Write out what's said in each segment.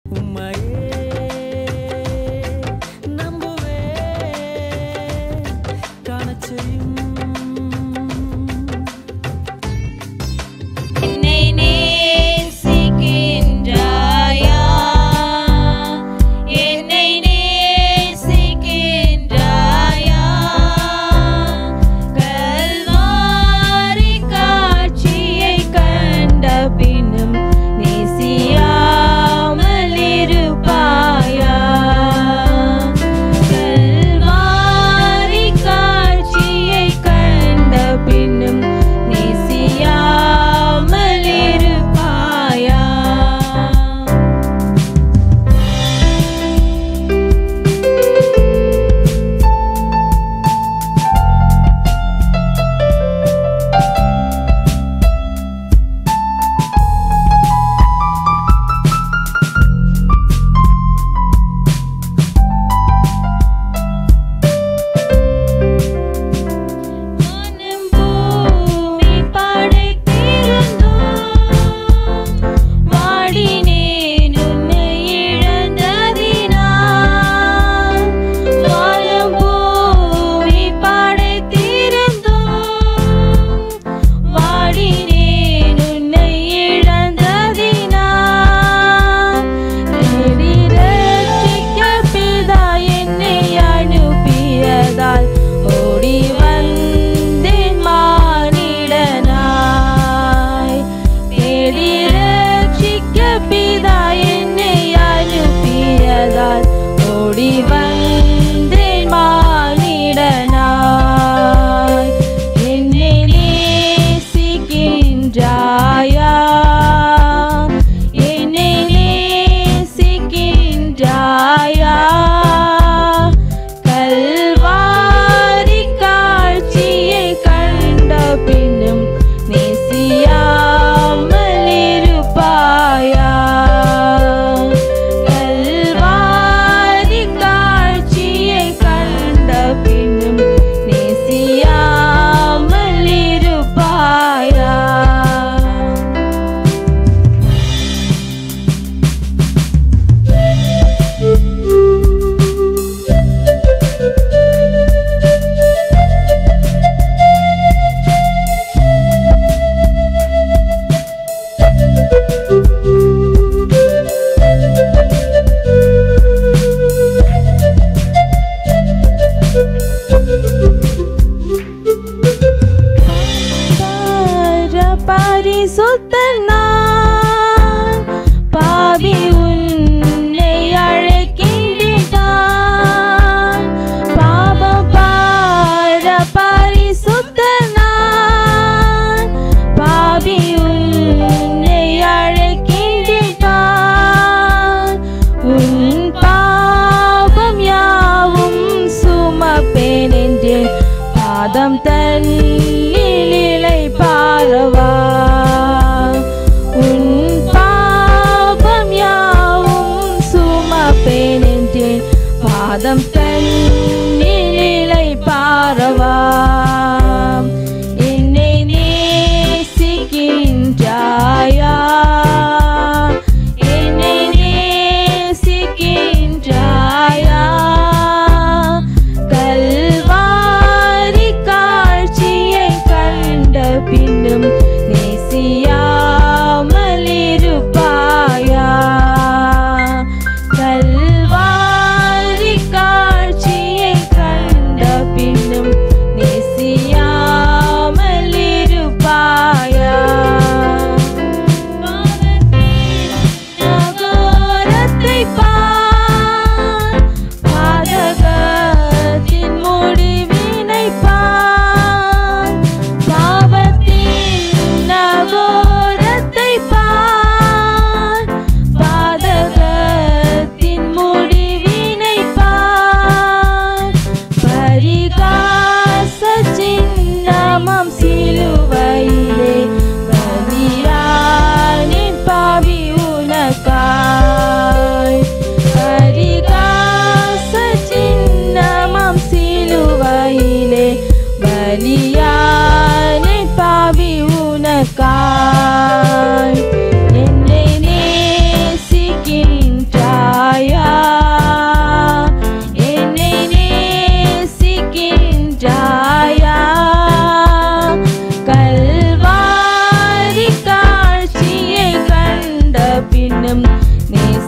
உம்மையே நம்புவே காணச் செய்யும் என்னை நேசிக்கின்றாயா என்னை நேசிக்கின்றாயா கல்வாரி காட்சியை கண்ட பின்னும் நேசியாமல் இருப்ப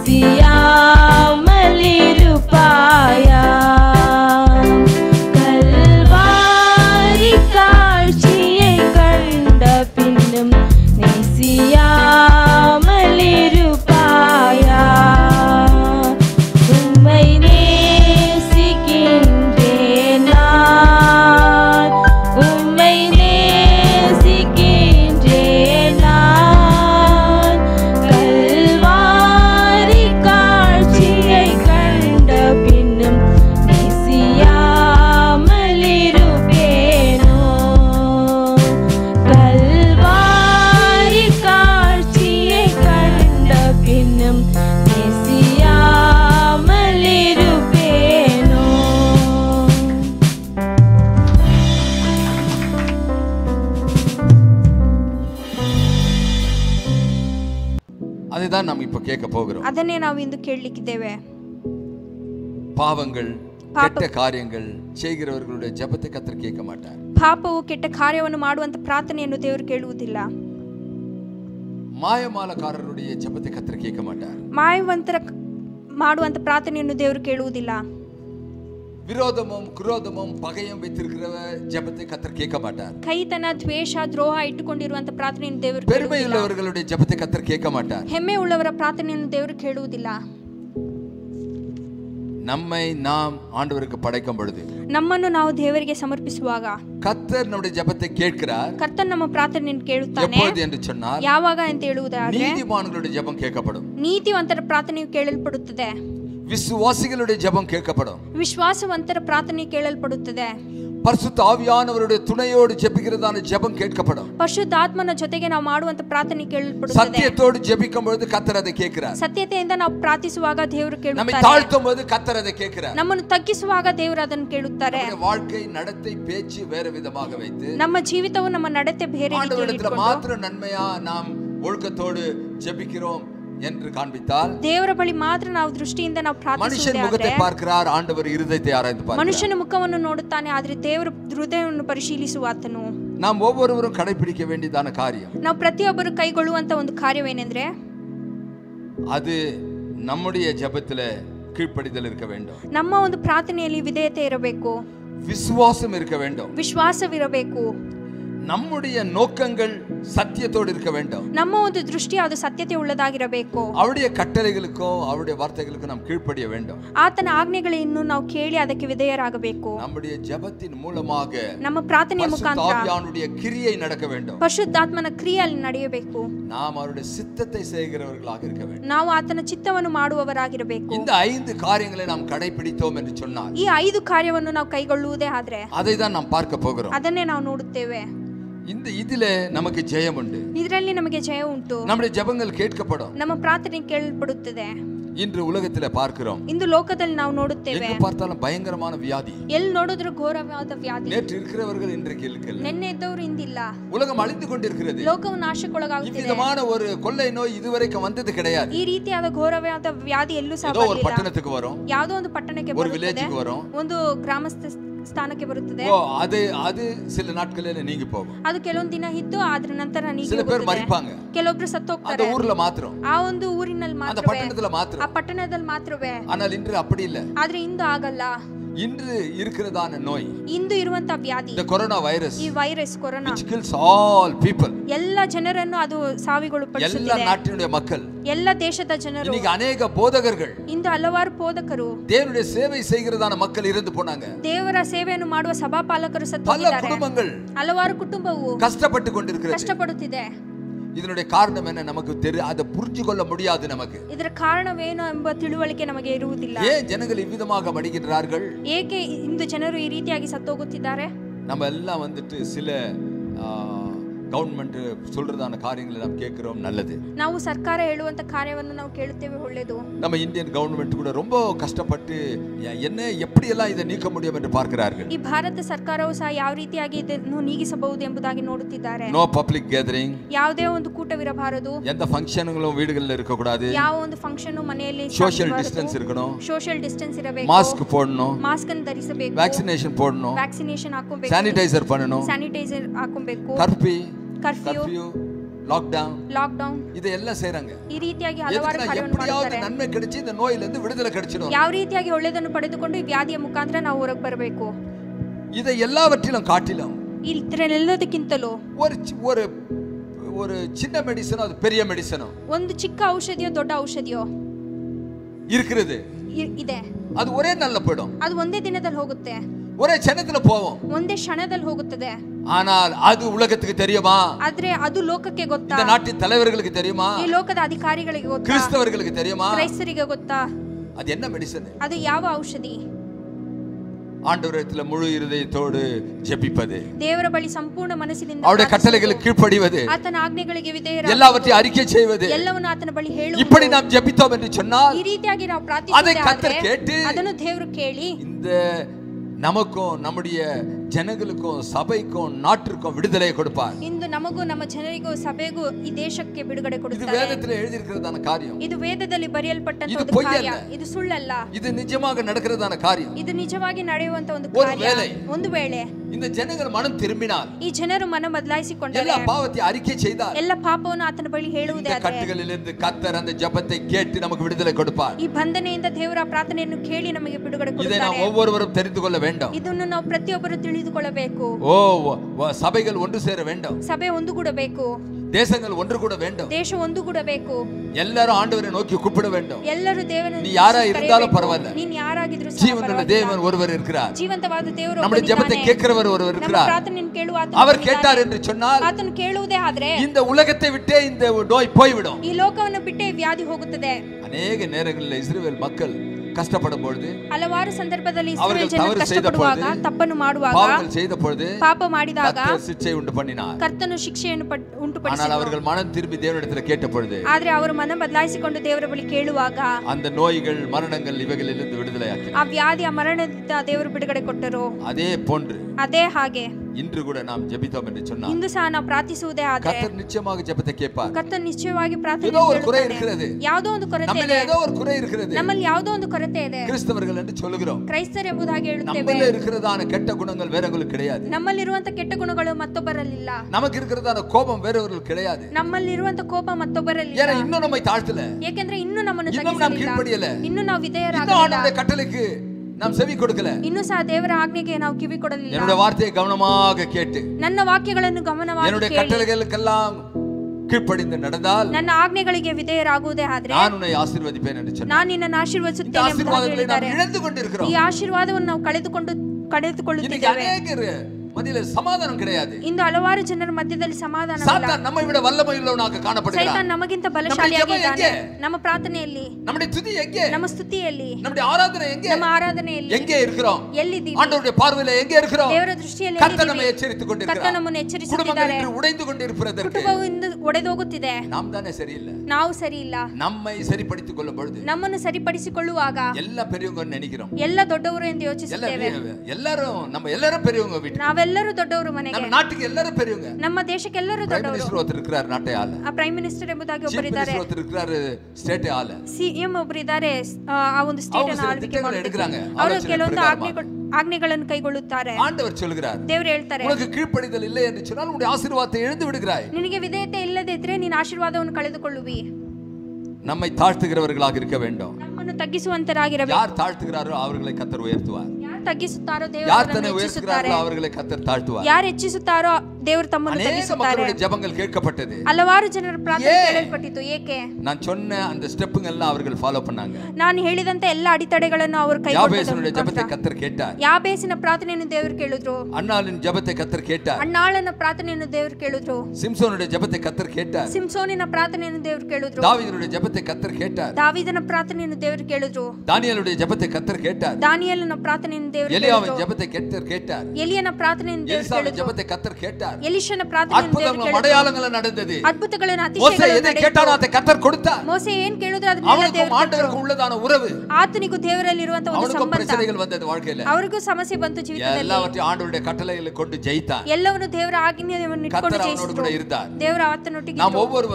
நேசியாமலிருப்பாயா கல்வாரி காட்சியை கண்ட பின்னும் நேசியாமலிருப்பாயா உம்மை நேசிக்கின்றேன் நான் உம்மை நேசிக்கின்றேன் நான் கல்வாரி காட்சியை கண்ட பின்னும் நேசியாமலிருப்பேனோ கல்வாரி காட்சியை கண்ட பின்னும் நேசியாமலிருப்பேனோ அதுதான் நாம் இப்ப கேட்க போகிறோம் ಅದನ್ನೇ ನಾವು ಇಂದು ಕೇಳಲಿಕ್ಕಿದ್ದೇವೆ பாவங்கள் பாப- கெட்ட காரியங்கள் செய்கிறவர்களுடைய ஜெபத்தை கத்தர் கேட்க மாட்டார் ಪಾಪವು ಕೆಟ್ಟ ಕಾರ್ಯವನ್ನು ಮಾಡುವಂತ ಪ್ರಾರ್ಥನೆಯನ್ನು ದೇವರು ಕೇಳುವುದಿಲ್ಲ மாயமாலக்காரருடைய ஜெபத்தை கத்தர் கேட்க மாட்டார் ಮಾಯವಂತರ ಮಾಡುವಂತ ಪ್ರಾರ್ಥನೆಯನ್ನು ದೇವರು ಕೇಳುವುದಿಲ್ಲ விரோதமும் குரோதமும் பகையும் வைத்திருக்கிறவ ஜெபத்தை கத்தர் கேட்க மாட்டார் ಕೈತನ ದ್ವೇಷ ದ್ರೋಹ ಇಟ್ಟುಕೊಂಡಿರುವಂತ ಪ್ರಾರ್ಥನೆಯನ್ನು ದೇವರು ಕೇಳುವುದಿಲ್ಲ. பெருமையுள்ளவர்களுடைய ஜெபத்தை கத்தர் கேட்க மாட்டார் ಹೆಮ್ಮೆ ಉಳ್ಳವರ ಪ್ರಾರ್ಥನೆಯನ್ನು ದೇವರು ಕೇಳುವುದಿಲ್ಲ நம்மை நாம் ஆண்டவருக்கு படைக்கும் பொழுது ನಮ್ಮನ್ನು ನಾವು ದೇವರಿಗೆ ಸಮರ್ಪಿಸುವಾಗ கத்தர் நம்முடைய ஜெபத்தை கேட்கிறார் ಕರ್ತನ್ ನಮ್ಮ ಪ್ರಾರ್ಥನೆಯನ್ನು ಕೇಳುತ್ತಾನೆ எப்பொழுது என்று சொன்னால் ಯಾವಾಗ ಅಂತ ಹೇಳುವುದಾದ್ರೆ நீதிமான்களுடைய ஜெபம் கேட்கப்படும் ನೀತಿವಂತರ ಪ್ರಾರ್ಥನೆಯು ಕೇಳಲ್ಪಡುತ್ತದೆ விசுவாசிகளுடைய ஜெபம் கேட்கப்படும் ವಿಶ್ವಾಸವಂತರ ಪ್ರಾರ್ಥನೆ ಕೇಳಲ್ಪಡುತ್ತದೆ பரிசுத்த ஆவியானவருடைய துணையோடு ஜெபிக்கிறதான ஜெபம் கேட்கப்படும் ಪರಿಶುದ್ಧಾತ್ಮನ ಜೊತೆಗೆ ನಾವು ಮಾಡುವಂತ ಪ್ರಾರ್ಥನೆ ಕೇಳಲ್ಪಡುತ್ತದೆ சத்தியத்தோடு ஜெபிக்கும் பொழுது கத்தர் அதை கேட்கிறார் ಸತ್ಯತೆಯಿಂದ ನಾವು ಪ್ರಾರ್ಥಿಸುವಾಗ ದೇವರು நம்மை ಕೇಳುತ್ತಾರೆ தாழ்த்தும் போது கத்தர் அதை கேட்கிறார் ನಮ್ಮನ್ನು ತಗ್ಗಿಸುವಾಗ ದೇವರು ಅದನ್ನು ಕೇಳುತ್ತಾರೆ நம்முடைய வாழ்க்கை நடத்தை பேச்சு வேற விதமாக வைத்து ನಮ್ಮ ಜೀವಿತವು ನಮ್ಮ ನಡತೆ ಬೇರೆ ರೀತಿಯಲ್ಲಿ ஆண்டவரிடத்துல ಇಟ್ಕೊಂಡು மாத்திர நன்மையா நாம் ஒழுக்கத்தோடு ஜெபிக்கிறோம் என்று காண்பித்தால் ದೇವರ ಬಳಿ ಮಾತ್ರ ನಾವು ದೃಷ್ಟಿಯಿಂದ ನಾವು மனுஷன் ಪ್ರಾರ್ಥಿಸುವುದೇ முகத்தை ಆದ್ರೆ பார்க்கிறார் ஆண்டவர் இருதயத்தை ஆராய்ந்து பார்க்கிறார் ಮನುಷ್ಯನ ಮುಖವನ್ನು ನೋಡುತ್ತಾನೆ ಆದ್ರೆ ದೇವರ ಹೃದಯವನ್ನು ಪರಿಶೀಲಿಸುವ ಆತನು நாம் ஒவ்வொருவரும் கடைபிடிக்க வேண்டியதான காரியம் ನಾವು ಪ್ರತಿಯೊಬ್ಬರು ಕೈಗೊಳ್ಳುವಂತ ಒಂದು ಕಾರ್ಯವೇನೆಂದ್ರೆ அது நம்முடைய ஜெபத்துல கீழ்ப்படிதல் இருக்க வேண்டும் ನಮ್ಮ ಒಂದು ಪ್ರಾರ್ಥನೆಯಲ್ಲಿ ವಿಧೇಯತೆ ಇರಬೇಕು விசுவாசம் இருக்க வேண்டும் ವಿಶ್ವಾಸವಿರಬೇಕು நம்முடைய நோக்கங்கள் சத்தியத்தோடு இருக்க வேண்டும் ನಮ್ಮ ಒಂದು ದೃಷ್ಟಿ ಅದು ಸತ್ಯತೆ ಉಳ್ಳದಾಗಿರಬೇಕು அவருடைய கட்டளைகளுக்கும் அவருடைய வார்த்தைகளுக்கும் நாம் கீழ்ப்படிய வேண்டும் ಆತನ ಆಜ್ಞೆಗಳನ್ನು ನಾವು ಕೇಳಿ ಅದಕ್ಕೆ ವಿಧೇಯರಾಗಬೇಕು நம்முடைய ஜெபத்தின் மூலமாக ನಮ್ಮ ಪ್ರಾರ್ಥನೆಯ பரிசுத்த ಮುಖಾಂತರ ஆவியானுடைய கிரியை நடக்க வேண்டும் ಪರಿಶುದ್ಧಾತ್ಮನ ಕ್ರಿಯೆಯಲ್ಲಿ ನಡೆಯಬೇಕು நாம் அவருடைய சித்தத்தை செய்கிறவர்களாக இருக்க வேண்டும் ನಾವು ಆತನ ಚಿತ್ತವನ್ನು ಮಾಡುವವರಾಗಿರಬೇಕು இந்த ஐந்து காரியங்களை நாம் கடைபிடித்தோம் என்று சொன்னால் ಈ ಐದು ಕಾರ್ಯವನ್ನು ನಾವು ಕೈಗೊಳ್ಳುವುದೇ ಆದ್ರೆ அதை தான் நாம் பார்க்க போகிறோம் ಅದನ್ನೇ ನಾವು ನೋಡುತ್ತೇವೆ இந்த இதிலே நமக்கு ஜெயம் உண்டு ಇದರಲ್ಲಿ ನಮಗೆ ಜಯ ಉಂಟು நம்முடைய ஜெபங்கள் கேட்கப்படும் ನಮ್ಮ ಪ್ರಾರ್ಥನೆ ಕೇಳಲ್ಪಡುತ್ತದೆ இன்று உலகத்துல பார்க்கிறோம் ಇಂದು ಲೋಕದಲ್ಲಿ ನಾವು ನೋಡುತ್ತೇವೆ எங்கு பார்த்தாலும் பயங்கரமான வியாதி ಎಲ್ಲಿ ನೋಡಿದ್ರು ಘೋರವಾದ ವ್ಯಾಧಿ நேற்று இருக்கிறவர்கள் இன்றைக்கு இருக்கல ನಿನ್ನೆ ಇದ್ದವರು ಇಂದಿಲ್ಲ உலகம் அழிந்து கொண்டிருக்கிறது ಲೋಕವು ನಾಶಕ್ಕೊಳಗಾಗುತ್ತಿದೆ இவ்விதமான ஒரு கொள்ளை நோய் இதுவரைக்கும் வந்தது கிடையாது ಈ ರೀತಿಯಾದ ಘೋರವಾದ ವ್ಯಾಧಿ ಎಲ್ಲೂ ಸಹ ஏதோ ஒரு ಬರಲಿಲ್ಲ ಪಟ್ಟಣத்துக்கு வரும் ಯಾವುದೋ ಒಂದು ಪಟ್ಟಣಕ್ಕೆ ஒரு ಬರುತ್ತದೆ வில்லேஜுக்கு வரும் ಒಂದು ಗ್ರಾಮಸ್ಥ ಸ್ಥಾನಕ್ಕೆ ಬರುತ್ತದೆ ஓ அது அது சில நாட்களில நீங்கி போகும் ಅದು ಕೆಲವೊಂದು ದಿನ ಇದ್ದು ಅದ್ರ ನಂತರ ನೀಗಿ சில பேர் ಹೋಗುತ್ತದೆ. மறிப்பாங்க ಕೆಲವೊಬ್ರು ಸತ್ತು அந்த ಹೋಗ್ತಾರೆ ஊர்ல மாத்திரம் ಆ ಒಂದು ಊರಿನಲ್ಲಿ அந்த ಮಾತ್ರವೇ பட்டணத்துல ಆ மாத்திரம் ಪಟ್ಟಣದಲ್ಲಿ ಮಾತ್ರವೇ ஆனால் இன்று அப்படி இல்ல ಆದ್ರೆ ಇಂದು ಆಗಲ್ಲ இன்று இருக்கிறதான நோய் ಇಂದು ಇರುವಂತ ವ್ಯಾಧಿ இந்த கொரோனா வைரஸ் ಈ virus corona which kills all people ಎಲ್ಲ ಜನರನ್ನು ಅದು எல்லா ಸಾವಿಗೊಳಪಡಿಸುತ್ತಿದೆ நாட்டினுடைய மக்கள் ಎಲ್ಲ ದೇಶದ ಜನರು இன்னைக்கு அநேக போதகர்கள் ಇಂದು ಹಲವಾರು ಬೋಧಕರು தேவனுடைய சேவை செய்கிறதான மக்கள் இருந்து போனாங்க ದೇವರ ಸೇವೆಯನ್ನು ಮಾಡುವ ಸಭಾಪಾಲಕರು ಸತ್ತು பல ಹೋಗಿದ್ದಾರೆ குடும்பங்கள் ಹಲವಾರು ಕುಟುಂಬವು கஷ்டப்பட்டு கொண்டிருக்கிறது ಕಷ್ಟಪಡುತ್ತಿದೆ இதனுடைய காரணம் என்ன நமக்கு தெரி அதை புரிஞ்சு கொள்ள முடியாது நமக்கு ಇದರ ಕಾರಣವೇನು ಎಂಬ ತಿಳುವಳಿಕೆ ನಮಗೆ ಇರುವುದಿಲ್ಲ ஏன் ஜனங்கள் இவ்விதமாக மடிக்கின்றார்கள் ಏಕೆ ಇಂದು ಜನರು ಈ ರೀತಿಯಾಗಿ ಸತ್ತೋಗುತ್ತಿದ್ದಾರೆ நம்ம எல்லாம் வந்துட்டு சில கவர்மெண்ட் சொல்றதான காரியங்களை நாம் கேட்கிறோம் நல்லது ನಾವು ಸರ್ಕಾರ ಹೇಳುವಂತ ಕಾರ್ಯವನ್ನು ನಾವು ಕೇಳುತ್ತೇವೆ ಒಳ್ಳೆಯದು நம்ம இந்தியன் கவர்மெண்ட் கூட ரொம்ப கஷ்டப்பட்டு எ- என்ன எப்படியெல்லாம் இதை நீக்க முடியும் என்று பார்க்கிறார்கள் ಈ ಭಾರತ ಸರ್ಕಾರವು ಸಹ ಯಾವ ರೀತಿಯಾಗಿ ಇದನ್ನು ನೀಗಿಸಬಹುದು ಎಂಬುದಾಗಿ ನೋಡುತ್ತಿದ್ದಾರೆ நோ பப்ளிக் கேதரிங் ಯಾವುದೇ ಒಂದು ಕೂಟವಿರಬಾರದು எந்த ஃபங்க்ஷனுங்களும் வீடுகளில் இருக்கக்கூடாது ಯಾವ ಒಂದು ಫಂಕ್ಷನ್ ಮನೆಯಲ್ಲಿ சோஷியல் டிஸ்டன்ஸ் இருக்கணும் ಸೋಷಿಯಲ್ ಡಿಸ್ಟೆನ್ಸ್ ಇರಬೇಕು மாஸ்க் போடணும் ಮಾಸ್ಕ್ ಅನ್ನು ಧರಿಸಬೇಕು வேக்சினேஷன் போடணும் ವ್ಯಾಕ್ಸಿನೇಷನ್ ಹಾಕೋಬೇಕು சானிடைசர் பண்ணணும் ಸ್ಯಾನಿಟೈಸರ್ ಹಾಕೊಬೇಕು curfew curfew curfew lockdown lockdown இதெல்லாம் செய்றாங்க ಈ ರೀತಿಯಾಗಿ ಹಲವಾರು எதுக்குன்னா ಕಾರ್ಯವನ್ನು எப்படியாவது ಮಾಡುತ್ತಾರೆ நன்மை கிடைச்சு இந்த நோயில இருந்து விடுதலை கிடைச்சிடும் ಯಾವ ರೀತಿಯಾಗಿ ಒಳ್ಳೆಯದನ್ನು ಪಡೆದುಕೊಂಡು ಈ ವ್ಯಾಧಿಯ ಮುಖಾಂತರ ನಾವು ಹೊರಗೆ ಬರಬೇಕು இதை எல்லாவற்றிலும் காட்டிலும் ಇದರೆಲ್ಲದಕ್ಕಿಂತಲೂ ஒரு சி- ஒரு ஒரு சின்ன மெடிசனும் அது பெரிய மெடிசனும் ಒಂದು ಚಿಕ್ಕ ಔಷಧಿಯೋ ದೊಡ್ಡ ಔಷಧಿಯೋ இருக்கிறது ಇ- ಇದೆ அது ஒரே நாள்ல போயிடும் ಅದು ಒಂದೇ ದಿನದಲ್ಲಿ ಹೋಗುತ್ತೆ ஒரே க்ஷணத்துல போவோம் ಒಂದೇ ಕ್ಷಣದಲ್ಲಿ ಹೋಗುತ್ತದೆ ஆனால் அது உலகத்துக்கு தெரியுமா ಆದ್ರೆ ಅದು ಲೋಕಕ್ಕೆ ಗೊತ್ತಾ இந்த நாட்டின் தலைவர்களுக்கு தெரியுமா ಈ ಲೋಕದ ಅಧಿಕಾರಿಗಳಿಗೆ ಗೊತ್ತಾ கிறிஸ்தவர்களுக்கு தெரியுமா ಕ್ರೈಸ್ತರಿಗೆ ಗೊತ್ತಾ அது என்ன மெடிசன் ಅದು ಯಾವ ಔಷಧಿ ஆண்டவரத்துல முழு இருதயத்தோடு ஜெபிப்பது ದೇವರ ಬಳಿ ಸಂಪೂರ್ಣ ಮನಸ್ಸಿನಿಂದ அவருடைய ಪ್ರಾರ್ಥಿಸುವುದು. கட்டளைகளுக்கு கீழ்ப்படிவது ಆತನ ಆಜ್ಞೆಗಳಿಗೆ ವಿಧೇಯರಾಗುವುದು. எல்லாவற்றையும் அறிக்கை செய்வது ಎಲ್ಲವನ್ನು ಆತನ ಬಳಿ ಹೇಳುವುದು இப்படி நாம் ஜெபித்தோம் என்று சொன்னால் ಈ ರೀತಿಯಾಗಿ ನಾವು அதை ಪ್ರಾರ್ಥಿಸಿದ್ರೆ கத்தர் கேட்டு ಅದನ್ನು ದೇವರು ಕೇಳಿ இந்த நமக்கும் நம்முடைய ஜனங்களுக்கும் சபைக்கும் நாட்டிற்கும் விடுதலையை கொடுப்பார் ಇಂದು ನಮಗೂ ನಮ್ಮ ಜನರಿಗೂ ಸಭೆಗೂ ಈ ದೇಶಕ್ಕೆ ಬಿಡುಗಡೆ இது ಕೊಡುತ್ತಾರೆ வேதத்துல எழுதியிருக்கிறதான காரியம் ಇದು ವೇದದಲ್ಲಿ ಬರೆಯಲ್ಪಟ್ಟಂತ ಇದು ಒಂದು ಕಾರ್ಯ ಪೊಯ್ಯಲ್ಲ. ಇದು ಸುಳ್ಳಲ್ಲ இது நிஜமாக நடக்கிறதான காரியம் ಇದು ನಿಜವಾಗಿ ನಡೆಯುವಂತ ಒಂದು ஒரு ಕಾರ್ಯ ವೇಳೆ. ಒಂದು ವೇಳೆ இந்த ஜனங்கள் மனம் திரும்பினால் ಈ ಜನರು ಮನ ಬದಲಾಯಿಸಿಕೊಂಡರೆ எல்லா பாவத்தை அறிக்கை செய்தால் ಎಲ್ಲ ಪಾಪವನ್ನು ಆತನ ಬಳಿ ಹೇಳುವುದೇ இந்த ಆದ್ರೆ கட்டுகளிலிருந்து கத்தர் அந்த ஜெபத்தை கேட்டு நமக்கு விடுதலை கொடுப்பார் ಈ ಬಂಧನೆಯಿಂದ ದೇವರ ಪ್ರಾರ್ಥನೆಯನ್ನು ಕೇಳಿ ನಮಗೆ ಬಿಡುಗಡೆ இதை நாம் ಕೊಡುತ್ತಾರೆ ஒவ்வொருவரும் தெரிந்து கொள்ள வேண்டும் ಇದನ್ನು ನಾವು ಪ್ರತಿಯೊಬ್ಬರು ತಿಳಿದುಕೊಳ್ಳಬೇಕು ஓ வ- வ- சபைகள் ஒன்று சேர வேண்டும் ಸಭೆ ಒಂದುಗೂಡಬೇಕು தேசங்கள் ஒன்று கூட வேண்டும் ದೇಶ ಒಂದುಗೂಡಬೇಕು எல்லாரும் ஆண்டவரை நோக்கி கூப்பிட வேண்டும் ಎಲ್ಲರೂ ದೇವರನ್ನು நீ ಯಾರா ಕರೆಯಬೇಕು. இருந்தாலும் ಪರವಾಗಿಲ್ಲ. ನೀನ್ ಯಾರಾಗಿದ್ರು ಸಹ ஜீவனுள்ள ಪರವಾಗಿಲ್ಲ. தேவன் ஒருவர் இருக்கிறார் ಜೀವಂತವಾದ ದೇವರು நம்முடைய ஜெபத்தை ಒಬ್ಬನಿದ್ದಾನೆ. கேட்கிறவர் ஒருவர் ನಮ್ಮ இருக்கிறார் ಪ್ರಾರ್ಥನೆಯನ್ನು ಕೇಳುವ ಆತನು அவர் ಒಬ್ಬನಿದ್ದಾನೆ. கேட்டார் என்று சொன்னால் ಆತನು ಕೇಳುವುದೇ ಆದ್ರೆ இந்த உலகத்தை விட்டே இந்த நோய் போய்விடும் ಈ ಲೋಕವನ್ನು ಬಿಟ್ಟೆ ಈ ವ್ಯಾಧಿ ಹೋಗುತ್ತದೆ அநேக நேரங்களில் இஸ்ரவேல் மக்கள் கஷ்டப்படும் பொழுது ಹಲವಾರು ಸಂದರ್ಭದಲ್ಲಿ அவர்கள் ಇಸ್ರೇಲ್ ಜನರು தவறு செய்த ಕಷ್ಟಪಡುವಾಗ பொழுது, ತಪ್ಪನ್ನು ಮಾಡುವಾಗ பாவங்கள் செய்த பொழுது ಪಾಪ ಮಾಡಿದಾಗ கர்த்தர் சிச்சை உண்டு பண்ணினார் ಕರ್ತನು ಶಿಕ್ಷೆಯನ್ನು ಪಟ್- ஆனால் ಉಂಟುಪಡಿಸಿದನು அவர்கள் மனம் திரும்பி தேவனிடத்தில் கேட்ட பொழுது ಆದ್ರೆ ಅವರು ಮನ ಬದಲಾಯಿಸಿಕೊಂಡು ದೇವರ ಬಳಿ ಕೇಳುವಾಗ அந்த நோய்கள் மரணங்கள் இவைகளிலிருந்து விடுதலையாக்கி ಆ ವ್ಯಾಧಿಯ ಮರಣದಿಂದ ದೇವರು ಬಿಡುಗಡೆ ಕೊಟ್ಟರು அதே போன்று ಅದೇ ಹಾಗೆ இன்று கூட நாம் ஜெபித்தோம் என்று சொன்னால் ಇಂದು ಸಹ ನಾವು ಪ್ರಾರ್ಥಿಸುವುದೇ ಆದ್ರೆ கர்த்தர் நிச்சயமாக ஜெபத்தை கேட்பார் ಕರ್ತನು ನಿಶ್ಚಯವಾಗಿ ಪ್ರಾರ್ಥನೆ ஏதோ ஒரு குறை ಕೇಳುತ್ತಾನೆ. இருக்கிறது ಯಾವುದೋ ಒಂದು ಕೊರತೆ நம்மில ಇದೆ ஏதோ ஒரு குறை இருக்கிறது ನಮ್ಮಲ್ಲಿ ಯಾವುದೋ ಒಂದು ಕೊರತೆ ಇದೆ கிறிஸ்தவர்கள் என்று சொல்லுகிறோம் ಕ್ರೈಸ್ತರು ಎಂಬುದಾಗಿ ಹೇಳುತ್ತೇವೆ நம்மள இருக்கிறதான கெட்ட குணங்கள் வேறவங்களுக்கு கிடையாது ನಮ್ಮಲ್ಲಿರುವಂತ ಕೆಟ್ಟ ಗುಣಗಳು ಮತ್ತೊಬ್ಬರಲ್ಲಿಲ್ಲ நமக்கு இருக்கிறதான கோபம் வேறவர்களுக்கு கிடையாது ನಮ್ಮಲ್ಲಿರುವಂತ ಕೋಪ ಮತ್ತೊಬ್ಬರಲ್ಲಿಲ್ಲ ஏன்னா இன்னும் நம்மை தாழ்த்தல ಏಕೆಂದ್ರೆ ಇನ್ನು ನಮ್ಮನ್ನು இன்னும் நாம் ತಗ್ಗಿಸಲಿಲ್ಲ கீழ்ப்படியல ಇನ್ನು ನಾವು இன்னும் ವಿಧೇಯರಾಗಲಿಲ್ಲ ஆண்டவருடைய கட்டளைக்கு நாம் செவி கொடுக்கல ಇನ್ನು ಸಹ ದೇವರ ಆಜ್ಞೆಗೆ ನಾವು ಕಿವಿ ಕೊಡಲಿಲ್ಲ என்னுடைய வார்த்தையை கவனமாக கேட்டு ನನ್ನ ವಾಕ್ಯಗಳನ್ನು ಗಮನವಾಗಿ என்னுடைய ಕೇಳಿ கட்டளைகளுக்கெல்லாம் கீழ்ப்படிந்து நடந்தால் ನನ್ನ ಆಜ್ಞೆಗಳಿಗೆ ವಿಧೇಯರಾಗುವುದೇ ಆದ್ರೆ நான் உன்னை ஆசீர்வதிப்பேன் என்று சொன்னார் ನಾನು ನಿನ್ನನ್ನು இந்த ಆಶೀರ್ವದಿಸುತ್ತೇನೆ ಎಂಬುದಾಗಿ ஆசீர்வாதங்களை நாம் ಹೇಳಿದ್ದಾರೆ இழந்து கொண்டிருக்கிறோம் ಈ ಆಶೀರ್ವಾದವನ್ನು ನಾವು ಕಳೆದುಕೊಂಡು இன்னைக்கு ಕಳೆದುಕೊಳ್ಳುತ್ತಿದ್ದೇವೆ அநேகர் மத்தியில சமாதானம் கிடையாது ಇಂದು ಹಲವಾರು ಜನರ ಮಧ್ಯದಲ್ಲಿ ಸಮಾಧಾನ சாத்தான் நம்மை விட வல்லமை உள்ளவனாக காணப்படுகிறான் ಸೈತಾನ್ ನಮಗಿಂತ ಜಪ ಬಲಶಾಲಿಯಾಗಿದ್ದಾನೆ ಎங்கே? ನಮ್ಮ ಪ್ರಾರ್ಥನೆಯಲ್ಲಿ நம்முடைய துதி எங்கே ನಮ್ಮ ಸ್ತುತಿಯಲ್ಲಿ நம்முடைய ஆராதனை எங்கே ನಮ್ಮ ಆರಾಧನೆಯಲ್ಲಿ எங்கே இருக்கிறோம் ಎಲ್ಲಿದ್ದೀವಿ ஆண்டவருடைய பார்வையில எங்கே இருக்கிறோம் ದೇವರ ದೃಷ್ಟಿಯಲ್ಲಿ கர்த்தர் நம்மை ಎಲ್ಲಿದ್ದೀವಿ? எச்சரித்துக் ಕರ್ತನು கொண்டிருக்கிறார் ನಮ್ಮನ್ನು குடும்பங்கள் ಎಚ್ಚರಿಸುತ್ತಿದ್ದಾರೆ இன்று உடைந்து கொண்டிருப்பதற்கு ಕುಟುಂಬವು ಇಂದು ಒಡೆದೋಗುತ್ತಿದೆ நாம் தானே சரியில்லை ನಾವು ಸರಿ ಇಲ್ಲ நம்மை சரிப்படுத்திக் கொள்ளும் பொழுது ನಮ್ಮನ್ನು ಸರಿಪಡಿಸಿಕೊಳ್ಳುವಾಗ எல்லா பெரியவங்க நினைக்கிறோம் ಎಲ್ಲ ದೊಡ್ಡವರು ಎಂದು எல்லா ಯೋಚಿಸುತ್ತೇವೆ எல்லாரும் நம்ம எல்லாரும் பெரியவங்க வீட்டுக்கு ನಾವೆಲ್ಲರೂ ದೊಡ್ಡವರು ಮನೆಗೆ நம்ம நாட்டுக்கு எல்லாரும் பெரியவங்க ನಮ್ಮ ದೇಶಕ್ಕೆಲ್ಲರೂ பிரைம் ದೊಡ್ಡವರು மினிஸ்டர் ஒருத்தர் இருக்கிறார் நாட்டை ஆள ಆ ಪ್ರೈಮ್ ಮಿನಿಸ್ಟರ್ ಎಂಬುದಾಗಿ ಚೀಫ್ ಒಬ್ಬರಿದ್ದಾರೆ மினிஸ்டர் ஒருத்தர் இருக்கிறாரு ஸ்டேட்டை ஆள ಸಿಎಂ ಒಬ್ಬರಿದ್ದಾರೆ ಆ ಆ ಒಂದು ಸ್ಟೇಟ್ அவங்க ಅನ್ನು சில ಆಳ್ವಿಕೆ திட்டங்களை ಮಾಡೋದಕ್ಕೆ. எடுக்கிறாங்க, ಅವರು ಆಲೋಚನೆ ಕೆಲವೊಂದು ಪ್ರಕಾರವಾಗಿ. ಆಜ್ಞೆಗಳು ಆಜ್ಞೆಗಳನ್ನು ಕೈಗೊಳ್ಳುತ್ತಾರೆ ஆண்டவர் சொல்கிறார் ದೇವರು ಹೇಳ್ತಾರೆ உனக்கு கீழ்ப்படிதல் இல்லை என்று சொன்னால் உன்னுடைய ஆசீர்வாதத்தை இழந்து விடுகிறாய் ನಿನಗೆ ವಿಧೇಯತೆ ಇಲ್ಲದೆ ಇದ್ರೆ ನೀನು ಆಶೀರ್ವಾದವನ್ನು ಕಳೆದುಕೊಳ್ಳುವಿ நம்மை தாழ்த்துகிறவர்களாக இருக்க வேண்டும் ನಮ್ಮನ್ನು ತಗ್ಗಿಸುವಂತರಾಗಿರಬೇಕು யார் தாழ்த்துகிறாரோ அவர்களை கத்தர் உயர்த்துவார் ಯಾರು ತಗ್ಗಿಸುತ್ತಾರೋ ದೇವರು யார் ಅವರನ್ನು தன்னை ಹೆಚ್ಚಿಸುತ್ತಾರೆ உயர்த்துகிறார்களோ அவர்களை கத்தர் தாழ்த்துவார் ಯಾರು ಹೆಚ್ಚಿಸುತ್ತಾರೋ ದೇವರು ತಮ್ಮನ್ನು அநேக ತಗ್ಗಿಸುತ್ತಾರೆ மக்களுடைய ஜெபங்கள் கேட்கப்பட்டது ಹಲವಾರು ಜನರ ಪ್ರಾರ್ಥನೆ ಏ? ಕೇಳಲ್ಪಟ್ಟಿತು ಏಕೆ நான் சொன்ன அந்த ஸ்டெப்புங்கெல்லாம் அவர்கள் ஃபாலோ பண்ணாங்க ನಾನು ಹೇಳಿದಂತ ಎಲ್ಲ ಅಡಿತಡೆಗಳನ್ನು ಅವರು யாபேசனுடைய ಕೈಗೊಂಡ ஜெபத்தை கத்தர் கேட்டார் ಯಾಬೇಸಿನ ಪ್ರಾರ್ಥನೆಯನ್ನು ದೇವರು ಕೇಳಿದ್ರು அன்னாளின் ஜெபத்தை கத்தர் கேட்டார் ಅಣ್ಣಾಳನ ಪ್ರಾರ್ಥನೆಯನ್ನು ದೇವರು ಕೇಳಿದ್ರು சிம்சோனுடைய ஜெபத்தை கத்தர் கேட்டார் ಸಿಂಸೋನಿನ ಪ್ರಾರ್ಥನೆಯನ್ನು ದೇವರು ಕೇಳಿದ್ರು தாவீதுடைய ஜெபத்தை கத்தர் கேட்டார் ದಾವಿದನ ಪ್ರಾರ್ಥನೆಯನ್ನು ದೇವರು ಕೇಳಿದ್ರು தானியேலுடைய ஜெபத்தை கத்தர் கேட்டார் ದಾನಿಯಲನ ಪ್ರಾರ್ಥನೆಯನ್ನು ದೇವರು எலியாவின் ಕೇಳಿದ್ರು ஜெபத்தை கத்தர் கேட்டார் ಎಲಿಯನ ಪ್ರಾರ್ಥನೆಯನ್ನು ದೇವರು எலிசாவின் ಕೇಳಿದ್ರು ஜெபத்தை கத்தர் கேட்டார் ಎಲಿಶನ ಪ್ರಾರ್ಥನೆಯನ್ನು ದೇವರು அற்புதங்களும் ಕೇಳಿದ್ರು அடையாளங்களும் நடந்தது ಅದ್ಭುತಗಳನ್ನು மோசே ಅತಿಶಯಗಳು எதை கேட்டானோ அதை கத்தர் கொடுத்தார் ಮೋಸೆ ಏನ್ ಕೇಳಿದ್ರು ಅದನ್ನೆಲ್ಲ அவனுக்கும் ದೇವರು ಕೊಟ್ರು. ஆண்டவருக்கும் உள்ளதான உறவு ಆತನಿಗೂ ದೇವರಲ್ಲಿರುವಂತ ಒಂದು அவனுக்கும் ಸಂಬಂಧ பிரச்சனைகள் வந்தது வாழ்க்கையில ಅವ್ರಿಗೂ ಸಮಸ್ಯೆ ಬಂತು ಜೀವಿತದಲ್ಲಿ எல்லாவற்றையும் ஆண்டவருடைய கட்டளைகளை கொண்டு ஜெயித்தான் ಎಲ್ಲವನ್ನು ದೇವರ ಆಜ್ಞೆಯನ್ನು ಇಟ್ಕೊಂಡು கத்தர் அவனோடு ಜಯಿಸಿದ್ರು கூட இருந்தார் ದೇವರ ಆತನೊಟ್ಟಿಗೆ நாம் ஒவ்வொருவரும்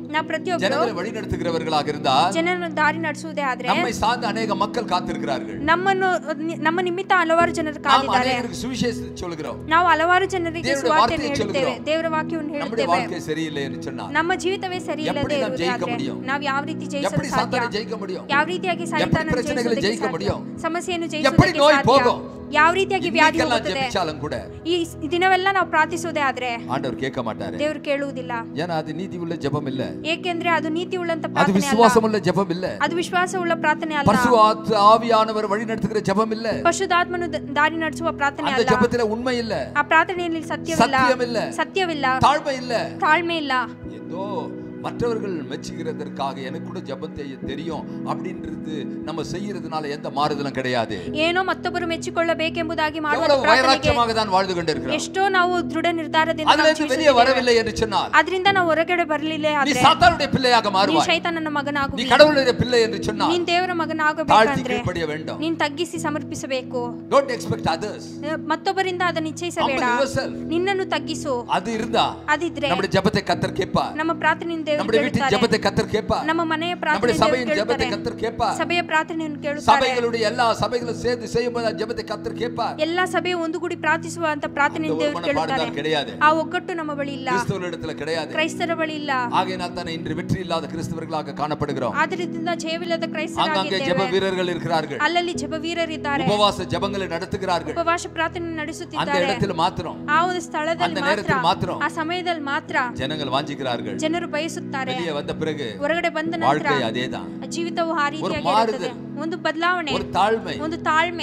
ನಾವು ಪ್ರತಿಯೊಬ್ಬರು ஜனங்களை வழி நடத்துகிறவர்களாக இருந்தால் ಜನರನ್ನು ದಾರಿ ನಡೆಸುವುದೇ ಆದ್ರೆ நம்மை சார்ந்த அநேக மக்கள் காத்திருக்கிறார்கள் ನಮ್ಮನ್ನು ನಮ್ಮ ನಿಮಿತ್ತ ಹಲವಾರು ಜನರು நாம் ಕಾದಿದ್ದಾರೆ அநேகருக்கு சுவிசேஷத்தை சொல்கிறோம் ನಾವು ಹಲವಾರು ಜನರಿಗೆ ದೇವರ ಸುವಾರ್ತೆಯನ್ನು ವಾರ್ತೆಯನ್ನು ಹೇಳುತ್ತೇವೆ சொல்கிறோம். ದೇವರ ವಾಕ್ಯವನ್ನು நம்முடைய ಹೇಳುತ್ತೇವೆ வாழ்க்கை சரியில்லை என்று சொன்னால் ನಮ್ಮ ಜೀವಿತವೇ ಸರಿ ಇಲ್ಲದೆ எப்படி நாம் ಇರುವುದೇ ஜெயிக்க ಆದ್ರೆ முடியும்? ನಾವು ಯಾವ ರೀತಿ ಜಯಿಸಲು எப்படி ಸಾಧ್ಯ சாத்தானை ஜெயிக்க முடியும் ಯಾವ ರೀತಿಯಾಗಿ ಸೈತಾನನ್ನು பிரச்சனைகளை ಜಯಿಸುವುದಕ್ಕೆ ஜெயிக்க ಸಾಧ್ಯ? முடியும்? ಸಮಸ್ಯೆಯನ್ನು எப்படி ಜಯಿಸುವುದಕ್ಕೆ நோய் ಸಾಧ್ಯ போகும்? ಯಾವ ರೀತಿಯಾಗಿ ವ್ಯಾಧಿ இன்னைக்கெல்லாம் ಹೋಗುತ್ತದೆ ஜெபிச்சாலும் கூட ಈ ಈ ದಿನವೆಲ್ಲ ನಾವು ಪ್ರಾರ್ಥಿಸುವುದೇ ಆದ್ರೆ ஆண்டவர் கேட்க மாட்டாரு ದೇವರು ಕೇಳುವುದಿಲ್ಲ ஏன்னா அது நீதி உள்ள ஜெபம் இல்ல ಏಕೆಂದ್ರೆ ಅದು ನೀತಿ ಉಳ್ಳಂತ அது ಪ್ರಾರ್ಥನೆ ಅಲ್ಲ விசுவாசம் உள்ள ஜெபம் இல்ல ಅದು ವಿಶ್ವಾಸವುಳ್ಳ ಪ್ರಾರ್ಥನೆ ಅಲ್ಲ பரிசு ஆவியானவர் வழி நடத்துகிற ஜெபம் இல்ல ಪಶುಧಾತ್ಮನು ದ- ದಾರಿ ನಡೆಸುವ ಪ್ರಾರ್ಥನೆ அந்த ಅಲ್ಲ ஜெபத்துல உண்மை இல்ல ಆ ಪ್ರಾರ್ಥನೆಯಲ್ಲಿ ಸತ್ಯವಿಲ್ಲ சத்தியம் இல்ல ಸತ್ಯವಿಲ್ಲ தாழ்மை இல்ல ತಾಳ್ಮೆ ಇಲ್ಲ ஏதோ மற்றவர்கள் மெச்சுகிறதற்காக எனக்கு கூட ஜெபம் செய்ய தெரியும் அப்படின்றது நம்ம செய்யறதுனால எந்த மாறுதலும் கிடையாது ಏನೋ ಮತ್ತೊಬ್ಬರು ಮೆಚ್ಚಿಕೊಳ್ಳಬೇಕೆಂಬುದಾಗಿ ಮಾಡುವ எவ்வளவு ಪ್ರಾರ್ಥನೆಗೆ வைராக்கியமாக தான் வாழ்ந்து கொண்டிருக்கிறோம் ಎಷ್ಟೋ ನಾವು ದೃಢ ನಿರ್ಧಾರದಿಂದ அதுல ನಾವು இருந்து வெளியே ಜೀವಿಸುತ್ತಿದ್ದೇವೆ. வரவில்லை என்று சொன்னால் ಅದರಿಂದ ನಾವು ಹೊರಗಡೆ ಬರಲಿಲ್ಲ நீ ಆದ್ರೆ சாத்தானுடைய பிள்ளையாக ನೀ மாறுவாய் ಶೈತಾನನ நீ ಮಗನಾಗುವಿ கடவுளுடைய பிள்ளை என்று சொன்னால் ನೀನ್ ದೇವರ தாழ்த்தி ಮಗನಾಗಬೇಕಂದ್ರೆ கீழ்ப்படிய வேண்டும் ನೀನ್ ತಗ್ಗಿಸಿ ಸಮರ್ಪಿಸಬೇಕು டோன்ட் எக்ஸ்பெக்ட் அதர்ஸ் ಅಹ್, ಮತ್ತೊಬ್ಬರಿಂದ ಅದನ್ನ ನಿಶ್ಚಯಿಸಬೇಡ humble yourself ನಿನ್ನನ್ನು ತಗ್ಗಿಸು அது இருந்தா ಅದಿದ್ರೆ நம்முடைய ஜெபத்தை கத்தர் கேட்பார் ನಮ್ಮ ಪ್ರಾರ್ಥನೆಯನ್ನು ದೇವರು நம்முடைய வீட்டின் ಕೇಳುತ್ತಾರೆ ஜெபத்தை கத்தர் கேட்பார் ನಮ್ಮ ಮನೆಯ நம்முடைய ಪ್ರಾರ್ಥನೆ சபையின் ஜெபத்தை கத்தர் கேட்பார் ಸಭೆಯ ಪ್ರಾರ್ಥನೆಯನ್ನು ಕೇಳುತ್ತಾರೆ சபைகளுடைய எல்லா சபைகளும் சேர்ந்து செய்யும்போது அந்த ஜெபத்தை கத்தர் கேட்பார் ಎಲ್ಲಾ ಸಭೆ ಒಂದುಗೂಡಿ ಪ್ರಾರ್ಥಿಸುವ ಅಂತ அந்த ಪ್ರಾರ್ಥನೆಯನ್ನು ஒரு ದೇವರು ಕೇಳುತ್ತಾರೆ மனப்பாடுதான் கிடையாது ಆ ಒಗ್ಗಟ್ಟು ನಮ್ಮ ಬಳಿ ಇಲ್ಲ கிறிஸ்தவர்களிடத்துல கிடையாது ಕ್ರೈಸ್ತರ ಬಳಿ ಇಲ್ಲ ஆகையினால் தானே இன்று வெற்றி இல்லாத கிறிஸ்தவர்களாக காணப்படுகிறோம் ಆದ್ರಿಂದ ಜಯವಿಲ್ಲದ ஆங்காங்கே ಕ್ರೈಸ್ತರಾಗಿದ್ದೇವೆ ஜெப வீரர்கள் இருக்கிறார்கள் ಅಲ್ಲಲ್ಲಿ ಜಪವೀರರಿದ್ದಾರೆ உபவாச ஜெபங்களை நடத்துகிறார்கள் ಉಪವಾಸ ಪ್ರಾರ್ಥನೆ அந்த ನಡೆಸುತ್ತಿದ್ದಾರೆ இடத்துல மாத்திரம் ಆ ಒಂದು ಸ್ಥಳದಲ್ಲಿ அந்த ಮಾತ್ರ நேரத்தில் மாத்திரம் ಆ ಸಮಯದಲ್ಲಿ ಮಾತ್ರ ஜனங்கள் வாஞ்சிக்கிறார்கள் ಜನರು ಬಯಸುತ್ತಾರೆ வெளியே வந்த பிறகு ಹೊರಗಡೆ ಬಂದ ನಂತರ வாழ்க்கை அதேதான் ಜೀವಿತವು ಆ ರೀತಿಯಾಗಿ ಮಾರುದಲ್. ಇರುತ್ತದೆ. ಒಂದು ಬದಲಾವಣೆ ஒரு தாழ்மை ಒಂದು ತಾಳ್ಮೆ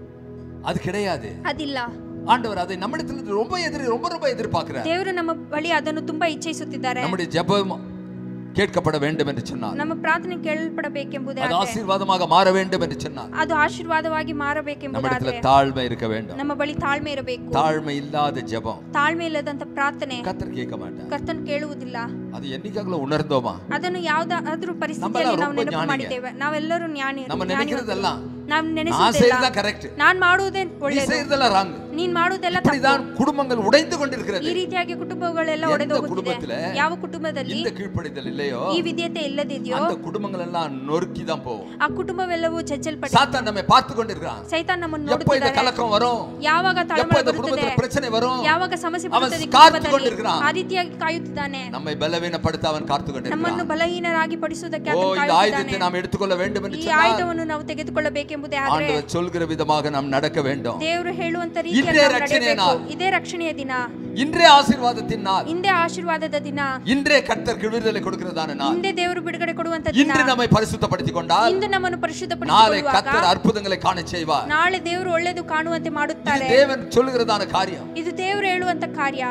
அது கிடையாது ಅದಿಲ್ಲ ஆண்டவர் அதை நம்மிடத்துல ரொம்ப எதிர் ரொம்ப ரொம்ப எதிர்பார்க்கிறார் ದೇವರು ನಮ್ಮ ಬಳಿ ಅದನ್ನು ತುಂಬಾ ಇಚ್ಛಿಸುತ್ತಿದ್ದಾರೆ நம்முடைய ஜெபம் கேட்கப்பட வேண்டும் என்று சொன்னார் ನಮ್ಮ ಪ್ರಾರ್ಥನೆ ಕೇಳಲ್ಪಡಬೇಕೆಂಬುದೇ அது ಆದ್ರೆ ஆசீர்வாதமாக மாற வேண்டும் என்று சொன்னார் ಅದು ಆಶೀರ್ವಾದವಾಗಿ ಮಾರಬೇಕೆಂಬುದಾದ್ರೆ நம்மிடத்துல தாழ்மை இருக்க வேண்டும் ನಮ್ಮ ಬಳಿ ತಾಳ್ಮೆ ಇರಬೇಕು தாழ்மை இல்லாத ஜெபம் ತಾಳ್ಮೆ ಇಲ್ಲದಂತ ಪ್ರಾರ್ಥನೆ கத்தர் கேட்க மாட்டார் ಕರ್ತನ್ ಕೇಳುವುದಿಲ್ಲ அது என்னைக்காಗல உணர்ந்தோமா ಅದನ್ನು ಯಾವ್ದಾದ್ರೂ ಪರಿಸ್ಥಿತಿಯಲ್ಲಿ ನಾವು ரொம்ப ನೆನಪು ஞானிங்க. ಮಾಡಿದ್ದೇವೆ ನಾವೆಲ್ಲರೂ ಜ್ಞಾನಿ நம்ம நினைக்கிறதெல்லாம் ನಾವು நான் ನೆನೆಸುವುದಿಲ್ಲ செய்யறதா கரெக்ட் ನಾನ್ ಮಾಡುವುದೇ நீ ಒಳ್ಳೇದು செய்யறதெல்லாம் ராங் ನೀನ್ ಮಾಡುವುದೆಲ್ಲ ತಪ್ಪು இப்படிதான் குடும்பங்கள் உடைந்து ಈ கொண்டிருக்கிறது ರೀತಿಯಾಗಿ ಕುಟುಂಬಗಳೆಲ್ಲ எந்த ಒಡೆದು ಹೋಗುತ್ತಿದೆ குடும்பத்துல ಯಾವ ಕುಟುಂಬದಲ್ಲಿ இந்த கீழ்ப்படிதல் இல்லையோ ಈ ವಿದ್ಯತೆ ಇಲ್ಲದಿದೆಯೋ அந்த குடும்பங்கள் எல்லாம் நொறுக்கி தான் போகும் ಆ ಕುಟುಂಬವೆಲ್ಲವೂ ಜಜ್ಜಲ್ಪಟ್ಟ சாத்தான் நம்மை பார்த்து கொண்டிருக்கிறான் ಸೈತಾನ್ ನಮ್ಮನ್ನು எப்ப இந்த ನೋಡುತ್ತಿದ್ದಾರೆ கலக்கம் வரும் ಯಾವಾಗ எப்ப ತಳಮಳ இந்த ಬರುತ್ತದೆ குடும்பத்துல பிரச்சனை வரும் ಯಾವಾಗ ಸಮಸ್ಯೆ அவன் ಬರುತ್ತದೆ ಕಾತು ಕುಟುಂಬದಲ್ಲಿ, ಕೊಂಡಿರ್கிறான். ಆ ರೀತಿಯಾಗಿ ಕಾಯುತ್ತಿದ್ದಾನೆ நம்மை பலவீனப்படுத்த அவன் காத்து ನಮ್ಮನ್ನು கொண்டிருக்கிறான் ಬಲಹೀನರಾಗಿ ಪಡಿಸುವುದಕ್ಕೆ ஓ ಆತನು இந்த ஆயுதத்தை ಕಾಯುತ್ತಿದ್ದಾನೆ. நாம் எடுத்துக்கொள்ள வேண்டும் என்று ಈ சொன்னால் ಆಯುಧವನ್ನು ನಾವು ತೆಗೆದುಕೊಳ್ಳಬೇಕೆಂಬುದೇ ಆದ್ರೆ ஆண்டவர் சொல்கிற விதமாக நாம் நடக்க வேண்டும் ದೇವರು ಹೇಳುವಂತ ಇದೇ ರೀತಿಯಲ್ಲಿ ನಾವು ರಕ್ಷಣೆಯ ನಡೆಯಬೇಕು. ನಾள். ಇದೇ ರಕ್ಷಣೆಯ ದಿನ இன்றே ஆசீர்வாதத்தின் நாள் ಹಿಂದೆ ಆಶೀರ್ವಾದದ ದಿನ இன்றே கர்த்தர் விடுதலை கொடுக்கிறதான நாள் ಹಿಂದೆ ದೇವರು ಬಿಡುಗಡೆ ಕೊಡುವಂತ ದಿನ இன்று நம்மை பரிசுத்தப்படுத்திக் கொண்டால் ಇಂದು ನಮ್ಮನ್ನು நாளை ಪರಿಶುದ್ಧಪಡಿಸಿಕೊಳ್ಳುವಾಗ கர்த்தர் அற்புதங்களை காண செய்வார் ನಾಳೆ ದೇವರು ಒಳ್ಳೆಯದು ಕಾಣುವಂತೆ இது ಮಾಡುತ್ತಾರೆ தேவன் சொல்லுகிறதான காரியம் ಇದು ದೇವರು ಹೇಳುವಂತ ಕಾರ್ಯ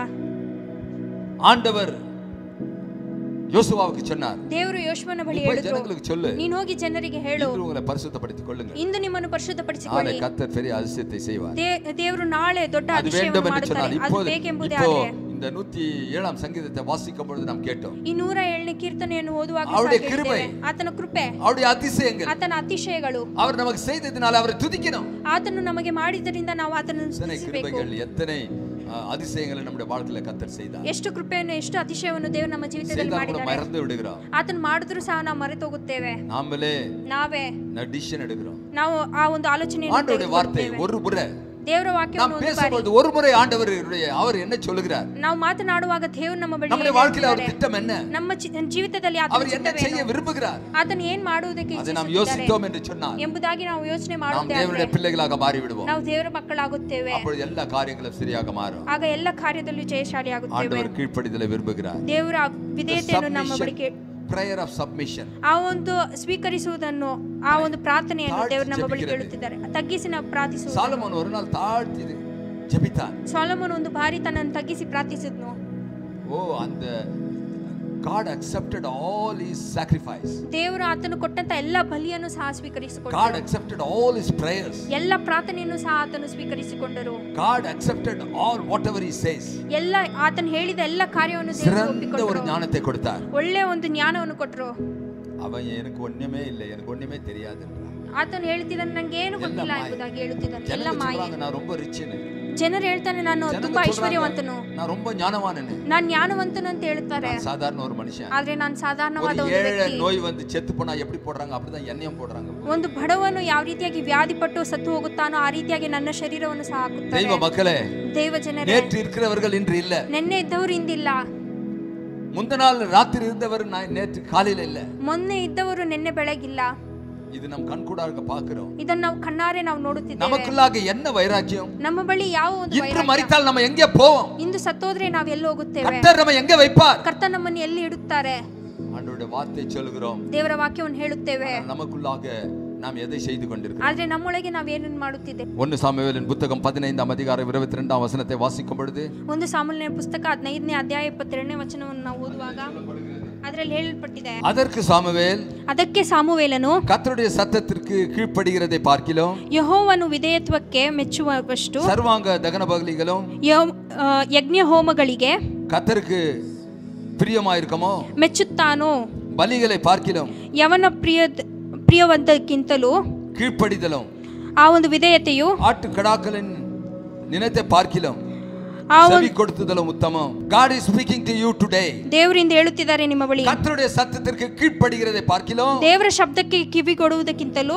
ஆண்டவர் யோசுவாவுக்கு சொன்னார் ದೇವರು ಯೋಶ್ವನ நீ ಬಳಿ போய் ಹೇಳಿದ್ರು ஜனங்களுக்கு சொல்லு ನೀನ್ ಹೋಗಿ ಜನರಿಗೆ ಹೇಳು இன்று உங்களை பரிசுத்தப்படுத்திக் கொள்ளுங்கள் ಇಂದು ನಿಮ್ಮನ್ನು நாளை ಪರಿಶುದ್ಧಪಡಿಸಿಕೊಳ್ಳಿ கர்த்தர் பெரிய அதிசயத்தை செய்வார் ದೇ- ದೇವರು ನಾಳೆ ದೊಡ್ಡ அது ಅತಿಶಯವನ್ನು வேண்டும் என்று ಮಾಡುತ್ತಾರೆ சொன்னால் ಅದು இப்போது ಬೇಕೆಂಬುದೇ இப்போ ಆದ್ರೆ இந்த நூத்தி ஏழாம் சங்கீதத்தை வாசிக்கும் பொழுது நாம் கேட்டோம் ಈ ನೂರ ಏಳನೇ ಕೀರ್ತನೆಯನ್ನು ಓದುವಾಗ ಅವருடைய ಸಹ கிருபை. ಕೇಳಿದ್ದೇವೆ. ಆತನ ಕೃಪೆ அவருடைய அதிசயங்கள் ಆತನ ಅತಿಶಯಗಳು அவர் நமக்கு செய்ததினால் அவரை துதிக்கணும் ಆತನು ನಮಗೆ ಮಾಡಿದ್ದರಿಂದ ನಾವು ಆತನನ್ನು எத்தனை ಸ್ತುತಿಸಬೇಕು கிருபைகள் எத்தனை அஹ், அதிசயங்களை நம்முடைய வாழ்க்கையில கத்தர் செய்தார் ಎಷ್ಟು ಕೃಪೆಯನ್ನು ಎಷ್ಟು ಅತಿಶಯವನ್ನು ದೇವರು ನಮ್ಮ ಜೀವಿತದಲ್ಲಿ செய்தால் கூட ಮಾಡಿದ್ದಾರೆ மறந்து விடுகிறோம் ಆತನ ಮಾಡಿದ್ರು ಸಹ ನಾವು ಮರೆತೋಗುತ್ತೇವೆ நாமளே ನಾವೇ டிசிஷன் எடுக்கிறோம் ನಾವು ಆ ಒಂದು ಆಲೋಚನೆಯನ್ನು ஆண்டவருடைய வார்த்தை ತೆಗೆದುಕೊಳ್ಳುತ್ತೇವೆ. ஒரு முறை ದೇವರ நாம் ವಾಕ್ಯವನ್ನು ಒಂದು ಬಾರಿ பேசும்போது ஒரு முறை ஆண்டவருடைய அவர் என்ன சொல்லுகிறார் ನಾವು ಮಾತನಾಡುವಾಗ ದೇವರು ನಮ್ಮ ಬಳಿ நம்முடைய ಏನು வாழ்க்கையில அவர் ಹೇಳ್ತಿದ್ದಾರೆ? திட்டம் என்ன ನಮ್ಮ ಜಿ- ಜೀವಿತದಲ್ಲಿ ಆತನ அவர் என்ன செய்ய ಚಿತ್ತವೇನು? விரும்புகிறார் ಆತನು ಏನ್ ಮಾಡುವುದಕ್ಕೆ அதை நாம் ಇಚ್ಛಿಸುತ್ತಿದ್ದಾರೆ யோசித்தோம் என்று சொன்னால் ಎಂಬುದಾಗಿ ನಾವು ಯೋಚನೆ நாம் ಮಾಡುತ್ತೇವೆ தேவனுடைய பிள்ளைகளாக மாறிவிடுவோம் ನಾವು ದೇವರ ಮಕ್ಕಳಾಗುತ್ತೇವೆ அப்பொழுது எல்லா காரியங்களும் சரியாக மாறும் ಆಗ ಎಲ್ಲ ಕಾರ್ಯದಲ್ಲೂ ಜಯಶಾಲಿ ಆಗುತ್ತೇವೆ ஆண்டவர் கீழ்ப்படிதலை விரும்புகிறார் ದೇವರ ವಿಧೇಯತೆಯನ್ನು ನಮ್ಮ ಬಳಿ ಕೇ- prayer of submission ಆ ಒಂದು ಸ್ವೀಕರಿಸುವುದನ್ನು ಆ ಒಂದು ಪ್ರಾರ್ಥನೆಯನ್ನು ತಾಳ್ಸಿ ದೇವರು ನಮ್ಮ ಬಳಿ ಜಪಿக்கிறது. ಕೇಳುತ್ತಿದ್ದಾರೆ ತಗ್ಗಿಸಿ ನಾವು ಪ್ರಾರ್ಥಿಸುವುದು சாலமோன் ஒரு நாள் தாழ்த்தி ஜெபித்தான் ಸಾಲಮನ್ ಒಂದು ಬಾರಿ ತನ್ನನ್ನು ತಗ್ಗಿಸಿ ಪ್ರಾರ್ಥಿಸಿದ್ನು ஓ அந்த God accepted all his sacrifice. ದೇವರು ಆತನು ಕೊಟ್ಟಂತ ಎಲ್ಲ ಬಲಿಯನ್ನು ಸಹ God ಸ್ವೀಕರಿಸಿಕೊಂಡರು accepted all his prayers. ಎಲ್ಲ ಪ್ರಾರ್ಥನೆಯನ್ನು ಸಹ ಆತನು ಸ್ವೀಕರಿಸಿಕೊಂಡರು God accepted all whatever he says. ಎಲ್ಲ ಆತನು ಹೇಳಿದ ಎಲ್ಲ ಕಾರ್ಯವನ್ನು ದೇವರು சிறந்த ஒரு ಒಪ್ಪಿಕೊಂಡರು ஞானத்தை கொடுத்தார் ಒಳ್ಳೆ ಒಂದು ಜ್ಞಾನವನ್ನು ಕೊಟ್ಟರು அவன் எனக்கு ஒண்ணுமே இல்லை எனக்கு ஒண்ணுமே தெரியாதுன்றான் ಆತನು ಹೇಳ್ತಿದ್ದಾನೆ ನಂಗೆ ಏನು ಗೊತ್ತಿಲ್ಲ ಮಾಯೆ. ಎಂಬುದಾಗಿ ಹೇಳುತ್ತಿದ್ದಾನೆ ಎಲ್ಲ ஜனங்க ಮಾಯೆ சொல்றாங்க நான் ரொம்ப ரிச்சுன்னு ಜನರು ಹೇಳ್ತಾನೆ ನಾನು ಜನங்க ತುಂಬಾ சொல்றாங்க, ಐಶ್ವರ್ಯವಂತನು நான் ரொம்ப ஞானவானனு ನಾನ್ ಜ್ಞಾನವಂತನು ಅಂತ ಹೇಳ್ತಾರೆ நான் சாதாரண ஒரு மனுஷன் ಆದ್ರೆ ನಾನು ஒரு ಸಾಧಾರಣವಾದ ಒಂದು ஏழை ವ್ಯಕ್ತಿ நோய் வந்து செத்து போனா எப்படி போடுறாங்க அப்படிதான் என்னையும் போடுறாங்க ಒಂದು ಬಡವನು ಯಾವ ರೀತಿಯಾಗಿ ವ್ಯಾಧಿಪಟ್ಟು ಸತ್ತು ಹೋಗುತ್ತಾನೋ ಆ ರೀತಿಯಾಗಿ ನನ್ನ ಶರೀರವನ್ನು ಸಹ ಹಾಕುತ್ತಾರೆ தெய்வ மக்களே ದೇವ ಜನರೇ நேற்று இருக்கிறவர்கள் இன்று இல்ல ನೆನ್ನೆ ಇದ್ದವರು ಇಂದಿಲ್ಲ முந்த நாள் ராத்திரி இருந்தவர் நான் நேற்று காலையில இல்ல ಮೊನ್ನೆ ಇದ್ದವರು ನಿನ್ನೆ ಬೆಳಗಿಲ್ಲ இது நம் கண்கூடாக பாக்குறோம் ಇದನ್ನ ನಾವು ಕಣ್ಣಾರೆ ನಾವು ನೋಡುತ್ತಿದ್ದೇವೆ நமக்குள்ளாக என்ன வைராக்கியம் ನಮ್ಮ ಬಳಿ ಯಾವ ಒಂದು இன்று ವೈರಾಗ್ಯ? மறித்தால் நம்ம எங்கே போவோம் ಇಂದು ಸತ್ತೋದ್ರೆ ನಾವ್ ಎಲ್ಲಿ ಹೋಗುತ್ತೇವೆ கர்த்தர் நம்ம எங்க வைப்பார் ಕರ್ತ ನಮ್ಮನ್ನು ಎಲ್ಲಿ ಇಡುತ್ತಾರೆ ஆண்டவருடைய வார்த்தை சொல்கிறோம் ದೇವರ ವಾಕ್ಯವನ್ನು ಹೇಳುತ್ತೇವೆ ஆனால் நமக்குள்ளாக நாம் எதை செய்து கொண்டிருக்கிறோம் ಆದ್ರೆ ನಮ್ಮೊಳಗೆ ನಾವ್ ಏನನ್ನ ಮಾಡುತ್ತಿದ್ದೇವೆ ஒன்னு சாமுவேலின் புத்தகம் பதினைந்தாம் அதிகாரம் இருபத்தி ரெண்டாம் வசனத்தை வாசிக்கும் பொழுது ಒಂದು ಸಾಮಾನ್ಯ ಪುಸ್ತಕ ಹದಿನೈದನೇ ಅಧ್ಯಾಯ ಇಪ್ಪತ್ತೆರಡನೇ ವಚನವನ್ನು ನಾವು ಓದುವಾಗ ಅದರಲ್ಲಿ ಹೇಳಲ್ಪಟ್ಟಿದೆ அதற்கு சாமுவேல் ಅದಕ್ಕೆ ಸಾಮುವೇಲನು கர்த்தருடைய சத்தத்திற்கு கீழ்ப்படுகிறதை பார்க்கிலும் ಯಹೋವನು ವಿಧೇಯತ್ವಕ್ಕೆ ಮೆಚ್ಚುವಷ್ಟು சர்வாங்க தகன பகலிகளும் ಯೋ- ಆ, ಯಜ್ಞ ಹೋಮಗಳಿಗೆ கர்த்தருக்கு பிரியமாயிருக்கமோ ಮೆಚ್ಚುತ್ತಾನೋ பலிகளை பார்க்கிலும் ಯವನ ಪ್ರಿಯ ಪ್ರಿಯವಂತಕ್ಕಿಂತಲೂ கீழ்ப்படிதலும் ಆ ಒಂದು ವಿಧೇಯತೆಯು ஆட்டு கடாக்களின் நினைத்தை பார்க்கிலும் ಆ ಒಂದು செவி கொடுத்துதலும் உத்தமம் God is speaking to you today ದೇವರಿಂದ ಹೇಳುತ್ತಿದ್ದಾರೆ ನಿಮ್ಮ ಬಳಿ கர்த்தருடைய சத்தத்திற்கு கீழ்ப்படுகிறதை பார்க்கிலும் ದೇವರ ಶಬ್ದಕ್ಕೆ ಕಿವಿ ಕೊಡುವುದಕ್ಕಿಂತಲೂ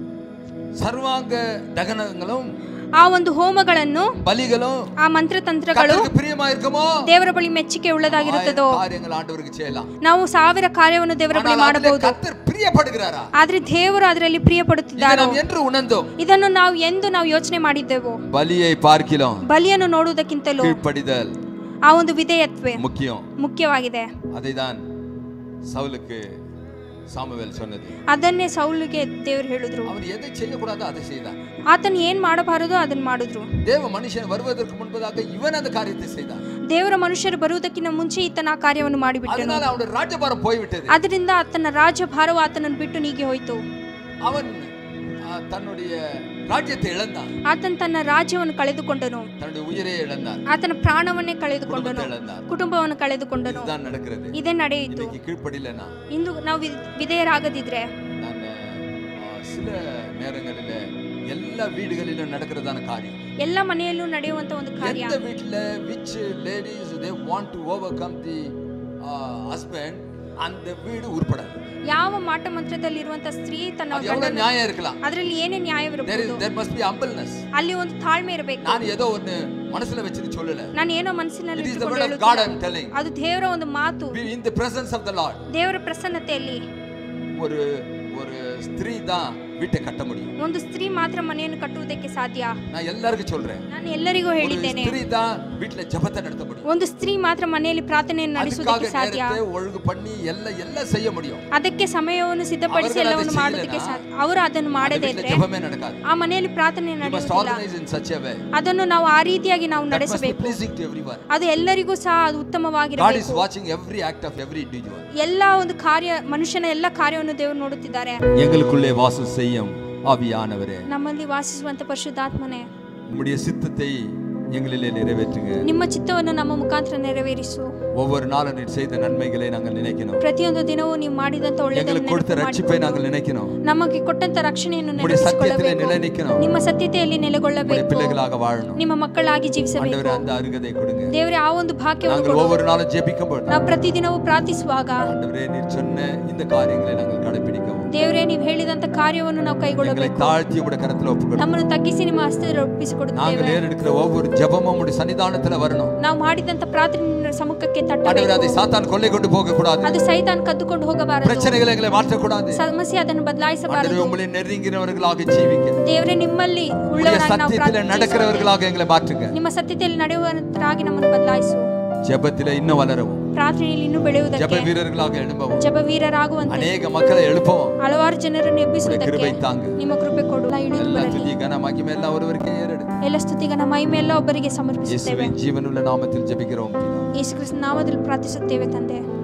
சர்வாங்க தகனங்களும் ಆ ಒಂದು ಹೋಮಗಳನ್ನು பலிகளும் ಆ ಮಂತ್ರತಂತ್ರಗಳು கர்த்தருக்கு பிரியமாயிருக்குமோ ದೇವರ ಬಳಿ ಮೆಚ್ಚುಗೆ ಉಳ್ಳದಾಗಿರುತ್ತದೋ ஆயிரம் காரியங்கள் ஆண்டவருக்கு செய்யலாம் ನಾವು ಸಾವಿರ ಕಾರ್ಯವನ್ನು ದೇವರ ಬಳಿ ஆனால் அதிலே ಮಾಡಬಹುದು கர்த்தர் பிரியப்படுகிறாரா ಆದ್ರೆ ದೇವರು ಅದರಲ್ಲಿ ಪ್ರಿಯ இதை ಪಡುತ್ತಿದ್ದಾರೋ நாம் என்று உணர்ந்தோம் ಇದನ್ನು ನಾವು ಎಂದು ನಾವು ಯೋಚನೆ ಮಾಡಿದ್ದೆವು பலியை பார்க்கிலும் ಬಲಿಯನ್ನು ನೋಡುವುದಕ್ಕಿಂತಲೂ கீழ்ப்படிதல் ಆ ಒಂದು ವಿಧೇಯತ್ವೇ முக்கியம் ಮುಖ್ಯವಾಗಿದೆ அதைதான் சவுலுக்கு சாமுவேல் சொன்னது ಅದನ್ನೇ ಸೌಲಿಗೆ ದೇವರು ಹೇಳಿದ್ರು அவர் எதை செய்யக்கூடாதோ அதை செய்தார் ಆತನು ಏನ್ ಮಾಡಬಾರದು ಅದನ್ನ ಮಾಡಿದ್ರು தேவ மனுஷன் வருவதற்கு முன்பதாக இவன் அந்த காரியத்தை செய்தான் ದೇವರ ಮನುಷ್ಯರು ಬರುವುದಕ್ಕಿಂತ ಮುಂಚೆ ಈತನ ಆ ಕಾರ್ಯವನ್ನು ಮಾಡಿಬಿಟ್ಟನು அதனால அவனுடைய ராஜபாரம் போய்விட்டது ಅದರಿಂದ ಆತನ ರಾಜ್ಯಭಾರವು ಆತನನ್ನು ಬಿಟ್ಟು ನೀಗಿ ಹೋಯಿತು அவன் ஆ, தன்னுடைய ராஜ்யத்தை இழந்தான் ಆತನ ತನ್ನ ರಾಜ್ಯವನ್ನು ಕಳೆದುಕೊಂಡನು தன்னுடைய உயிரை இழந்தான் ಆತನ ಪ್ರಾಣವನ್ನೇ ಕಳೆದುಕೊಂಡನು குடும்பத்தை இழந்தான் ಕುಟುಂಬವನ್ನು ಕಳೆದುಕೊಂಡನು இதுதான் நடக்கிறது ಇದೇ ನಡೆಯಿತು இன்னைக்கு கீழ்ப்படியிலனா ಇಂದು ನಾವು ವಿ- ವಿಧೇಯರಾಗದಿದ್ರೆ நான் ஆ, சில நேரங்களில எல்லா வீடுகளிலும் நடக்கிறதான காரியம் ಎಲ್ಲ ಮನೆಯಲ್ಲೂ ನಡೆಯುವಂತ ಒಂದು ಕಾರ್ಯ எந்த வீட்டுல which ladies they want to overcome the husband அந்த வீடு உருப்படாது ಯಾವ ಮಾಟ ಮಂತ್ರದಲ್ಲಿರುವಂತ ಸ್ತ್ರೀ ತನ್ನ அது எவ்வளவு ಗಂಡನ நியாயம் இருக்கலாம் ಅದರಲ್ಲಿ ಏನೇ there is ನ್ಯಾಯವಿರಬಹುದು there must be humbleness ಅಲ್ಲಿ ಒಂದು ತಾಳ್ಮೆ ಇರಬೇಕು நான் ஏதோ ஒன்னு மனசுல வச்சுட்டு சொல்லல ನಾನು ಏನೋ ಮನಸ್ಸಿನಲ್ಲಿ it is the ಇಟ್ಟುಕೊಂಡು word of god ಹೇಳುತ್ತಿಲ್ಲ. i'm telling ಅದು ದೇವರ ಒಂದು ಮಾತು Be in the presence of the lord ದೇವರ ಪ್ರಸನ್ನತೆಯಲ್ಲಿ ஒரு ஒரு ஸ்திரீ தான் வீட்டை கட்ட முடியும் ಒಂದು ಸ್ತ್ರೀ ಮಾತ್ರ ಮನೆಯನ್ನು ಕಟ್ಟುವುದಕ್ಕೆ ಸಾಧ್ಯ நான் எல்லாருக்கும் சொல்றேன் ನಾನು ಎಲ್ಲರಿಗೂ ஒரு ಹೇಳಿದ್ದೇನೆ ஸ்திரீ தான் வீட்டுல ஜெபத்தை நடத்த முடியும் ಒಂದು ಸ್ತ್ರೀ ಮಾತ್ರ ಮನೆಯಲ್ಲಿ ಪ್ರಾರ್ಥನೆಯನ್ನು ನಡೆಸುವುದಕ್ಕೆ அதுக்காக ಸಾಧ್ಯ நேரத்தை ஒழுங்கு பண்ணி எல்லாம் எல்லாம் செய்ய முடியும் ಅದಕ್ಕೆ ಸಮಯವನ್ನು ಸಿದ್ಧಪಡಿಸಿ ಅವர்கள் ಎಲ್ಲವನ್ನು ಅದನ್ನ ಮಾಡುವುದಕ್ಕೆ செய்யலைனா, ಸಾಧ್ಯ ಅವರು ಅದನ್ನು அந்த ಮಾಡದೇ வீட்டுல ಇದ್ರೆ ஜெபமே நடக்காது ಆ ಮನೆಯಲ್ಲಿ ಪ್ರಾರ್ಥನೆ you must ನಡೆಯುವುದಿಲ್ಲ organize in such a way ಅದನ್ನು ನಾವು ಆ ರೀತಿಯಾಗಿ ನಾವು that must be ನಡೆಸಬೇಕು pleasing to everyone ಅದು ಎಲ್ಲರಿಗೂ ಸಹ ಅದು god is ಉತ್ತಮವಾಗಿರಬೇಕು watching every act of every individual ಎಲ್ಲ ಒಂದು ಕಾರ್ಯ ಮನುಷ್ಯನ ಎಲ್ಲ ಕಾರ್ಯವನ್ನು ದೇವರು ನೋಡುತ್ತಿದ್ದಾರೆ எங்களுக்குள்ளே வாசம் செய்யும் ஆவியானவரே ನಮ್ಮಲ್ಲಿ ವಾಸಿಸುವಂತ ಪರಿಶುದ್ಧಾತ್ಮನೆ உம்முடைய சித்தத்தை எங்களிலே நிறைவேற்றுங்க ನಿಮ್ಮ ಚಿತ್ತವನ್ನು ನಮ್ಮ ಮುಖಾಂತರ ನೆರವೇರಿಸು ஒவ்வொரு நாளும் நீர் செய்த நன்மைகளை நாங்கள் நினைக்கணும் ಪ್ರತಿಯೊಂದು ದಿನವೂ ನೀವು ಮಾಡಿದಂತ ಒಳ್ಳೆಯದನ್ನು எங்களுக்கு கொடுத்த ನೆನಪು ரட்சிப்பை ಮಾಡಿಕೊಂಡು நாங்கள் நினைக்கணும் ನಮಗೆ ಕೊಟ್ಟಂತ ರಕ್ಷಣೆಯನ್ನು உம்முடைய சத்தியத்திலே ನೆನಪಿಸಿಕೊಳ್ಳಬೇಕು நிலை நிற்கணும் ನಿಮ್ಮ ಸತ್ಯತೆಯಲ್ಲಿ உம்முடைய ನೆಲೆಗೊಳ್ಳಬೇಕು பிள்ளைகளாக வாழணும் ನಿಮ್ಮ ಮಕ್ಕಳಾಗಿ ಜೀವಿಸಬೇಕು ஆண்டவரே அந்த அருகதை கொடுங்க ದೇವರೇ ಆ ಒಂದು ಭಾಗ್ಯವನ್ನು நாங்கள் ಕೊಡು ஒவ்வொரு நாளும் ஜெபிக்கும்போது ನಾವು ಪ್ರತಿದಿನವೂ ಪ್ರಾರ್ಥಿಸುವಾಗ ஆண்டவரே நீர் சொன்ன இந்த காரியங்களை நாங்கள் கடைபிடிக்கவும் ದೇವರೇ ನೀವು ಹೇಳಿದಂತ ಕಾರ್ಯವನ್ನು ನಾವು எங்களை ಕೈಗೊಳ್ಳಬೇಕು தாழ்த்தி உடைய கரத்துல ஒப்புக்கொடுக்கும் ನಮ್ಮನ್ನು ತಗ್ಗಿಸಿ ನಿಮ್ಮ ಹಸ್ತದಲ್ಲಿ நாங்கள் ಒಪ್ಪಿಸಿಕೊಡುತ್ತೇವೆ ஏறெடுக்கிற ஒவ்வொரு ஜெபமும் உடைய சன்னிதானத்துல வரணும் ನಾವು ಮಾಡಿದಂತ ಪ್ರಾರ್ಥನೆ ನಿನ್ನ ಸಮ್ಮುಖಕ್ಕೆ ஆண்டவரே அதை ತಟ್ಟಬೇಕು சாத்தான் கொள்ளை கொண்டு போக கூடாது ಅದು ಸೈತಾನ್ ಕದ್ದುಕೊಂಡು ಹೋಗಬಾರದು பிரச்சனைகளை எங்களை மாற்றக்கூடாது ಸಮಸ್ಯೆ ಅದನ್ನು ஆண்டவரே ಬದಲಾಯಿಸಬಾರದು உங்களை நெருங்கினவர்களாக ஜீவிக்க ದೇವರೇ ನಿಮ್ಮಲ್ಲಿ உடைய ಉಳ್ಳವರಾಗಿ ನಾವು சத்தியத்திலே ಪ್ರಾರ್ಥಿಸುತ್ತೇವೆ. நடக்கிறவர்களாக எங்களை மாற்றுங்க ನಿಮ್ಮ ಸತ್ಯತೆಯಲ್ಲಿ ನಡೆಯುವಂತರಾಗಿ ನಮ್ಮನ್ನು ಬದಲಾಯಿಸು ஜெபத்திலே இன்னும் வளரவும் ಪ್ರಾರ್ಥನೆಯಲ್ಲಿ ಇನ್ನೂ ஜெப ಬೆಳೆಯುವುದಕ್ಕೆ வீரர்களாக எழும்பவும் ಜಪ ವೀರರಾಗುವಂತೆ அநேக மக்களை எழுப்பவும் ಹಲವಾರು ಜನರನ್ನು உடைய ಎಬ್ಬಿಸುವುದಕ್ಕೆ கிருபை தாங்க ನಿಮ್ಮ ಕೃಪೆ ಕೊಡು ಎಲ್ಲ ಇಳಿದು எல்லா ಬರಲಿ துதி கன மகிமை எல்லாம் ஒருவருக்கே ஏறெடுத்து ಎಲ್ಲ ಸ್ತುತಿಗನ ಮಹಿಮೆ ಎಲ್ಲ ಒಬ್ಬರಿಗೆ ಸಮರ್ಪಿಸುತ್ತೇವೆ இயேசுவின் ஜீவனுள்ள நாமத்தில் ஜெபிக்கிறோம் பிதாவே. ಯೇಸು ಕ್ರಿಸ್ತ ನಾಮದಲ್ಲಿ ಪ್ರಾರ್ಥಿಸುತ್ತೇವೆ ತಂದೆ